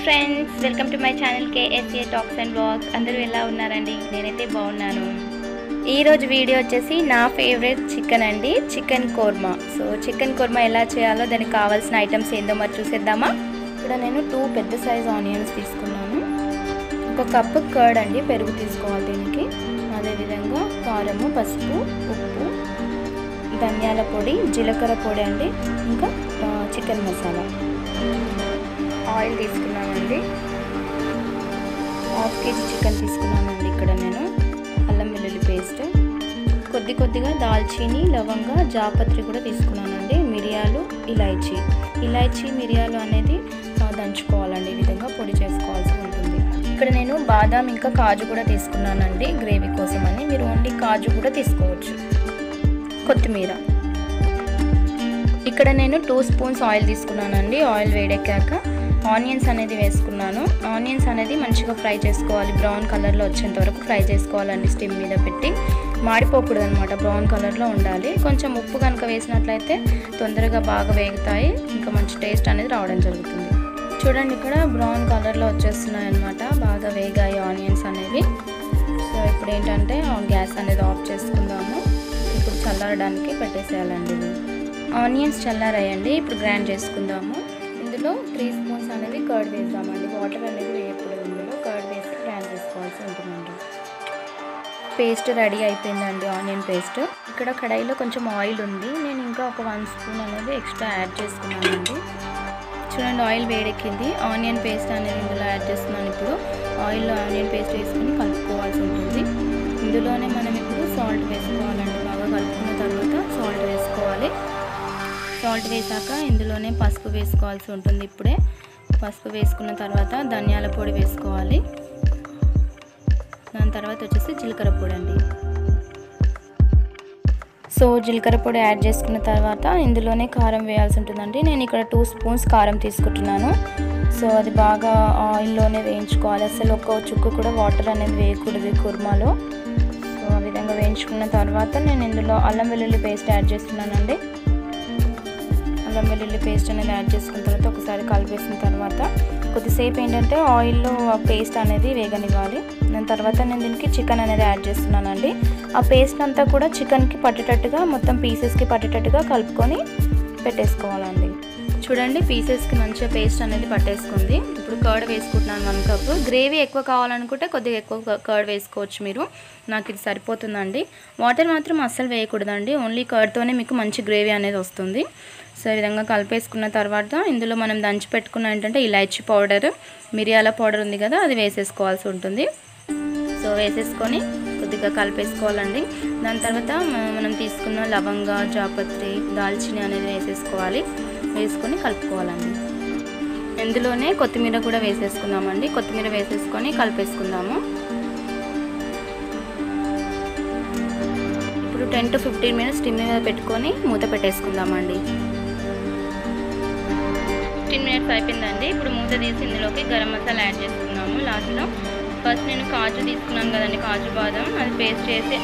friends welcome to my channel KSA talks and blogs అందరూ ఎలా ఉన్నారండి నేనైతే బాగున్నాను ఈరోజు వీడియో వచ్చేసి నా ఫేవరెట్ చికెన్ అండి chicken korma so chicken korma ఎలా చేయాలో దానికి కావాల్సిన ఐటమ్స్ ఏందో మరి చూసేద్దామా ఇక్కడ నేను టూ పెద్ద సైజ్ ఆనియన్స్ తీసుకున్నాను ఒక కప్పు కర్డ్ అండి పెరుగు తీసుకోవాలి దీనికి అదేవిధంగా కారము పసుపు ఉప్పు ధనియాల పొడి జీలకర్ర పొడి అండి ఇంకా ఆ, చికెన్ మసాలా ఆయిల్ తీసుకున్నానండి హాఫ్ కేజీ చికెన్ తీసుకున్నానండి ఇక్కడ నేను అల్లం వెల్లుల్లి పేస్ట్ కొద్ది కొద్దిగా దాల్చీని లవంగా జాపత్రి కూడా తీసుకున్నానండి మిరియాలు ఇలాయచీ ఇలాయచీ మిరియాలు అనేది ఆ, దంచుకోవాలండి ఈ విధంగా పొడి చేసుకోవాల్సి ఉంటుంది ఇక్కడ నేను బాదాం ఇంకా కాజు కూడా తీసుకున్నానండి గ్రేవీ కోసం అని మీరు ఓన్లీ కాజు కూడా తీసుకోవచ్చు కొత్తిమీర ఇక్కడ నేను టూ స్పూన్స్ ఆయిల్ తీసుకున్నానండి ఆయిల్ వేడెక్కాక ఆనియన్స్ అనేది వేసుకున్నాను ఆనియన్స్ అనేది మంచిగా ఫ్రై చేసుకోవాలి బ్రౌన్ కలర్లో వచ్చేంత వరకు ఫ్రై చేసుకోవాలండి స్టిమ్ మీద పెట్టి మాడిపోకూడదు అనమాట బ్రౌన్ కలర్లో ఉండాలి కొంచెం ఉప్పు కనుక వేసినట్లయితే తొందరగా బాగా వేగుతాయి ఇంకా మంచి టేస్ట్ అనేది రావడం జరుగుతుంది చూడండి ఇక్కడ బ్రౌన్ కలర్లో వచ్చేస్తున్నాయి అనమాట బాగా వేగాయి ఆనియన్స్ అనేవి సో ఇప్పుడు ఏంటంటే గ్యాస్ అనేది ఆఫ్ చేసుకుందాము ఇప్పుడు చల్లారడానికి పెట్టేసేయాలండి ఇవి ఆనియన్స్ చల్లారాయండి ఇప్పుడు గ్రైండ్ చేసుకుందాము ఇందులో త్రీ స్పూన్స్ అనేవి కర్డ్ వేద్దామండి వాటర్ అనేది వేయకూడదు ఇందులో కర్డ్ వేసి గ్రైండ్ చేసుకోవాల్సి ఉంటుందండి పేస్ట్ రెడీ అయిపోయిందండి ఆనియన్ పేస్ట్ ఇక్కడ కడాయిలో కొంచెం ఆయిల్ ఉంది నేను ఇంకా ఒక వన్ స్పూన్ అనేది ఎక్స్ట్రా యాడ్ చేసుకున్నానండి చూడండి ఆయిల్ వేడెక్కింది ఆనియన్ పేస్ట్ అనేది ఇందులో యాడ్ చేస్తున్నాను ఇప్పుడు ఆయిల్లో ఆనియన్ పేస్ట్ వేసుకుని కలుపుకోవాల్సి ఉంటుంది ఇందులోనే మనం ఇప్పుడు సాల్ట్ వేసుకోవాలండి బాగా కలుపుకున్న తర్వాత సాల్ట్ వేసుకోవాలి సాల్ట్ వేసాక ఇందులోనే పసుపు వేసుకోవాల్సి ఉంటుంది ఇప్పుడే పసుపు వేసుకున్న తర్వాత ధనియాల పొడి వేసుకోవాలి దాని తర్వాత వచ్చేసి జీలకర్ర పొడి అండి సో జీలకర్ర పొడి యాడ్ చేసుకున్న తర్వాత ఇందులోనే కారం వేయాల్సి ఉంటుందండి నేను ఇక్కడ టూ స్పూన్స్ కారం తీసుకుంటున్నాను సో అది బాగా ఆయిల్లోనే వేయించుకోవాలి అసలు ఒక్క చుక్కు కూడా వాటర్ అనేది వేయకూడదు ఈ కుర్మాలో సో ఆ విధంగా వేయించుకున్న తర్వాత నేను ఇందులో అల్లం వెల్లుల్లి పేస్ట్ యాడ్ చేస్తున్నానండి అల్లం వెల్లుల్లి పేస్ట్ అనేది యాడ్ చేసుకున్న తర్వాత ఒకసారి కలిపేసిన తర్వాత కొద్దిసేపు ఏంటంటే ఆయిల్లో ఆ పేస్ట్ అనేది వేగనివ్వాలి దాని తర్వాత నేను దీనికి చికెన్ అనేది యాడ్ చేస్తున్నానండి ఆ పేస్ట్ అంతా కూడా చికెన్కి పట్టేటట్టుగా మొత్తం పీసెస్కి పట్టేటట్టుగా కలుపుకొని పెట్టేసుకోవాలండి చూడండి పీసెస్కి మంచిగా పేస్ట్ అనేది పట్టేసుకుంది ఇప్పుడు కర్డ్ వేసుకుంటున్నాను వన్ కప్ గ్రేవీ ఎక్కువ కావాలనుకుంటే కొద్దిగా ఎక్కువ కర్డ్ వేసుకోవచ్చు మీరు నాకు ఇది సరిపోతుందండి వాటర్ మాత్రం అస్సలు వేయకూడదండి ఓన్లీ కర్డ్తోనే మీకు మంచి గ్రేవీ అనేది వస్తుంది సో ఈ విధంగా కలిపేసుకున్న తర్వాత ఇందులో మనం దంచి పెట్టుకున్న ఏంటంటే ఇలాచీ పౌడర్ మిరియాల పౌడర్ ఉంది కదా అది వేసేసుకోవాల్సి ఉంటుంది సో వేసేసుకొని కొద్దిగా కలిపేసుకోవాలండి దాని తర్వాత మ- మనం తీసుకున్న లవంగ జాపత్రి దాల్చిని అనేది వేసేసుకోవాలి వేసుకొని కలుపుకోవాలండి ఇందులోనే కొత్తిమీర కూడా వేసేసుకుందామండి కొత్తిమీర వేసేసుకొని కలిపేసుకుందాము ఇప్పుడు ten to fifteen minutes steam మీద పెట్టుకొని మూత పెట్టేసుకుందామండి ఫిఫ్టీన్ మినిట్స్ అయిపోయిందండి ఇప్పుడు మూత తీసి ఇందులోకి గరం మసాలా యాడ్ చేసుకున్నాము లాస్ట్లో ఫస్ట్ నేను కాజు తీసుకున్నాను కదండి కాజు బాదం అది పేస్ట్ చేసి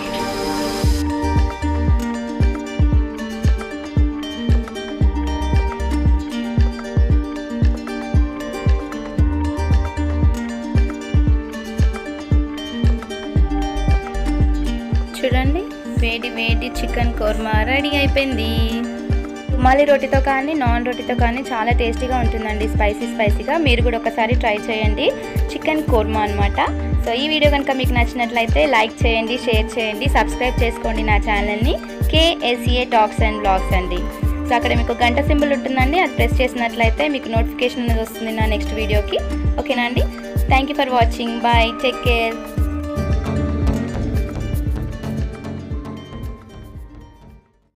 చూడండి వేడి వేడి చికెన్ కోర్మా రెడీ అయిపోయింది రుమాలి రోటితో కానీ నాన్ రోటితో కానీ చాలా టేస్టీగా ఉంటుందండి స్పైసీ స్పైసీగా మీరు కూడా ఒకసారి ట్రై చేయండి చికెన్ కోర్మా అనమాట సో ఈ వీడియో కనుక మీకు నచ్చినట్లయితే లైక్ చేయండి షేర్ చేయండి సబ్స్క్రైబ్ చేసుకోండి నా ఛానల్ని కేఎస్ఏ టాక్స్ అండ్ బ్లాగ్స్ అండి సో అక్కడ మీకు గంట సింబల్ ఉంటుందండి అది ప్రెస్ చేసినట్లయితే మీకు నోటిఫికేషన్ అనేది వస్తుంది నా నెక్స్ట్ వీడియోకి ఓకేనా అండి thank you for watching bye take care